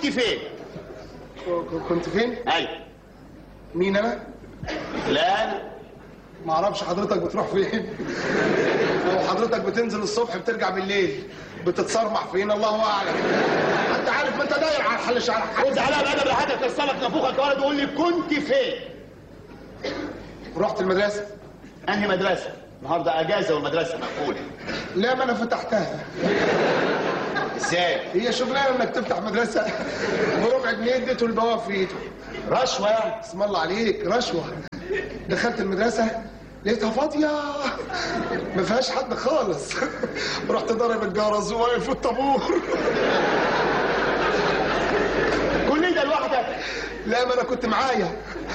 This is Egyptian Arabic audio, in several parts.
فين ك- كنت فين ايوه مين انا لا انا ما اعرفش حضرتك بتروح فين لو حضرتك بتنزل الصبح بترجع بالليل بتتصرمح فين الله اعلم انت عارف ما انت داير على الحل شعر خد عليها بقى براحتك كسرك نافوخك يا ولد وقول لي كنت فين رحت المدرسه انهي مدرسه النهارده اجازه والمدرسه مقفوله لا ما انا فتحتها ازاي هي شغلانه انك تفتح مدرسه بربع جنيه اديته البواب في ايده رشوه يعني اسم الله عليك رشوه دخلت المدرسه لقيتها فاضيه ما فيهاش حد خالص رحت ضارب الجرس وواقف في الطابور كل ده لوحدك لا ما انا كنت معايا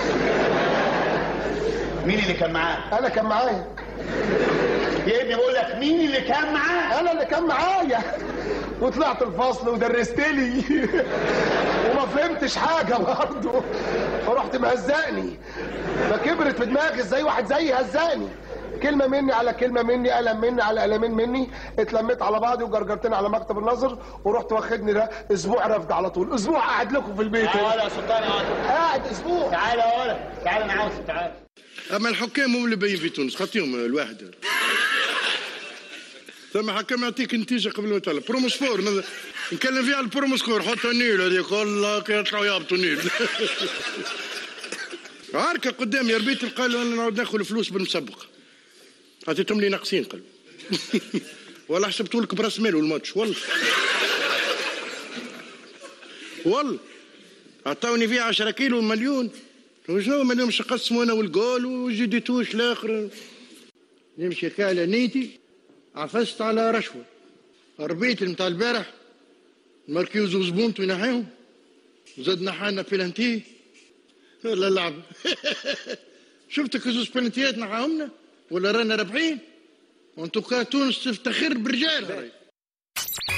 مين اللي كان معاه انا كان معايا يا ابني بقول لك مين اللي كان معاه انا اللي كان معايا وطلعت الفصل ودرست لي وما فهمتش حاجه برضه فرحت مهزقني فكبرت في دماغي ازاي واحد زيي هزقني كلمة مني على كلمة مني قلم مني على قلمين مني اتلميت على بعضي وجرجرتني على مكتب النظر ورحت واخدني ده اسبوع رفد على طول اسبوع قاعد لكم في البيت تعالى يا سلطان يا ولد قاعد اسبوع تعالى يا ولد تعالى انا عاوزك تعالى اما الحكام هم اللي باين في تونس خاطيهم الواحد ثم حكام يعطيك نتيجه قبل ما تطلع بروموسفور نز- نتكلم فيها على البروموسكور حط النيل هذيك والله كي يطلعوا يهبطوا النيل عاركه قدامي يا ربيت قال له انا نعود ناخذ فلوس بالمسبق عطيتهم لي ناقصين قال والله حسبتوا لك براس مال الماتش والله والله عطاوني فيه 10 كيلو مليون وشنو مليون مش قسموا انا والجول وجديتوش الاخر نمشي كاله نيتي عفست على رشوه ربيت نتاع البارح مركيوز وزبونتو ينحيهم زاد نحانا بلانتي لا لعبه شفتك زوز بلانتيات نحاهمنا ولا رانا رابحين وانتو كا تونس تفتخر برجال